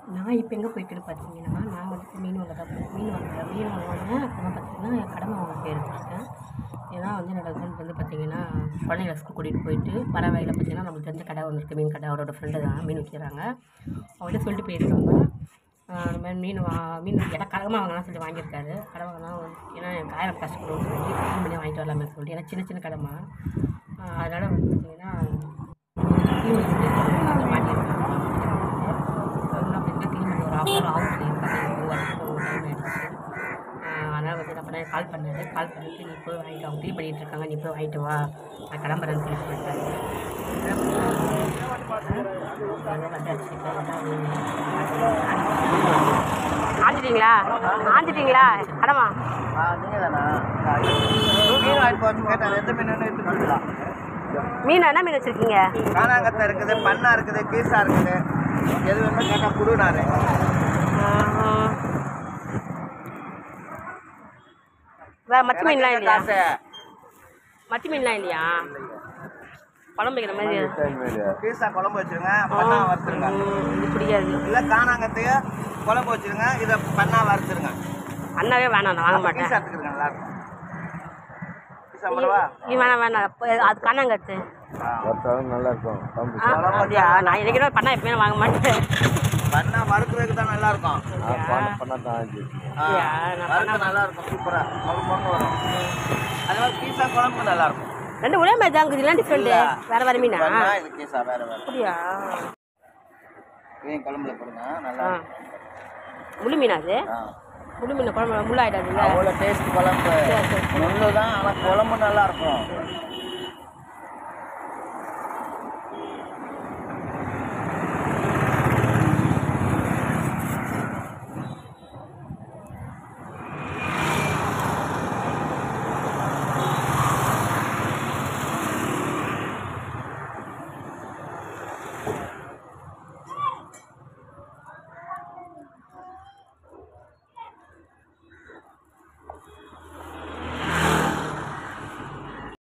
நான் இப்போ எங்கே போயிட்டு பார்த்தீங்கன்னா நான் வந்துட்டு மீன் வாங்க தான் போய் மீன் வாங்க மீன் வாங்கினேன் அப்புறமா பார்த்தீங்கன்னா என் கடமை வாங்க போயிருக்கேன் ஏன்னா வந்து என்னோட ஹஸ்பண்ட் வந்து பார்த்தீங்கன்னா குழந்தைங்கள ஸ்கூல் கூட்டிகிட்டு போயிட்டு வர வழியில் பார்த்தீங்கன்னா நம்மளுக்கு தெரிஞ்ச கடை ஒன்று இருக்குது மீன் கடை அவரோட ஃப்ரெண்டு தான் மீன் விற்கிறாங்க அவர்கிட்ட சொல்லிட்டு போயிருக்காங்க ஆஹ் இந்த மாதிரி மீன் வா மீன் இடம் கடமாக வாங்கலாம் சொல்லி வாங்கியிருக்காரு கடை வாங்கலாம் ஏன்னா எனக்கு ஆயிரம் கஷ்டப்படும்னு சொல்லி க்ளீன் பண்ணி வாங்கிட்டு வரலாமே சொல்லி ஏன்னா சின்ன சின்ன கடமை ஆஹ் அதனால் வந்து பார்த்தீங்கன்னா க்ளீன் பண்ணி மாட்டியிருக்காங்க ஒன்றும் அப்படின்னா க்ளீன் பண்ணி ஒரு ஆஃப் ஹவர் ஆகும் சொல்லியிருக்காங்க எனக்கு வரதுக்கு ஒரு டைம் ஆகிடுச்சு அதனால் வந்து நான் பண்ண கால் பண்ணாரு கால் பண்ணிட்டு நீ போய் வாங்கிட்டு அவங்க க்ளீன் பண்ணிட்டு இருக்காங்க நீ போய் வாங்கிட்டு வா நான் கிளம்புறேன்னு சொல்லி சொல்லிட்டாரு அதனால வந்தாச்சு இப்போ ஆஞ்சிட்டீங்களா ஆஞ்சிட்டீங்களா கடமா ஆ நீங்கள் தானா மீன் வாங்கிட்டு போச்சு கேட்டேன் எந்த மீன் எடுத்துட்டு போயிடலாம் மீன் என்ன மீன் வச்சுருக்கீங்க காணாங்கத்தை இருக்குது பண்ணா இருக்குது கீசா இருக்குது எது வேணுமோ கேட்டால் குருனாரு வேறு மத்தி மீன்லாம் இல்லையா காசு மத்தி மீன்லாம் இல்லையா குழம்பு வைக்கிற மாதிரி கீசா குழம்பு வச்சிருங்க பண்ணா வறுத்துருங்க ம், இது பிடிக்காது இல்லை காணாங்கத்தையே குழம்பு வச்சிருங்க இதை பண்ணா வறுத்துருங்க அண்ணாவே வேணாம் நான் வாங்க மாட்டேன் கீசா எடுத்துக்கிறேன் நல்லா இருக்கும் கீசா பண்ணவா இது வேணாம் வேணாம் அப்போ அது கண்ணாங்கத்து ஆ. வறுத்தாலும் நல்லா இருக்கும் குழம்பு ஆ அப்படியா நான் எனக்கு பண்ணா எப்பயுமே வாங்க மாட்டேன் பண்ணா வறுக்கிறதுக்கு தான் நல்லா இருக்கும் ஆ பண்ண பண்ண தான் ஆச்சு ஆ, அப்படியா? நான் வறுக்க நல்லா இருக்கும் சூப்பரா மொறு மொறு வரும் அது மாதிரி கீசா குழம்பு நல்லா இருக்கும் ரெண்டு ஒரே மாதிரி தான் இருக்குது இல்லை டிஃப்ரெண்ட்டு இல்ல. வேறு வேறு மீனா பண்ணா இது கீசா வேற வேற அப்படியா இதையும் குழம்புல போடுங்க நல்லா ஆ இருக்கும். முழு மீனா அது ஆ முழு மீன் குழம்பு முள்ளாயிடாதுல்ல அவ்வளோ டேஸ்ட் குழம்பு சரி, சரி, சரி. முள்ளு தான் ஆனால் குழம்பு நல்லா இருக்கும்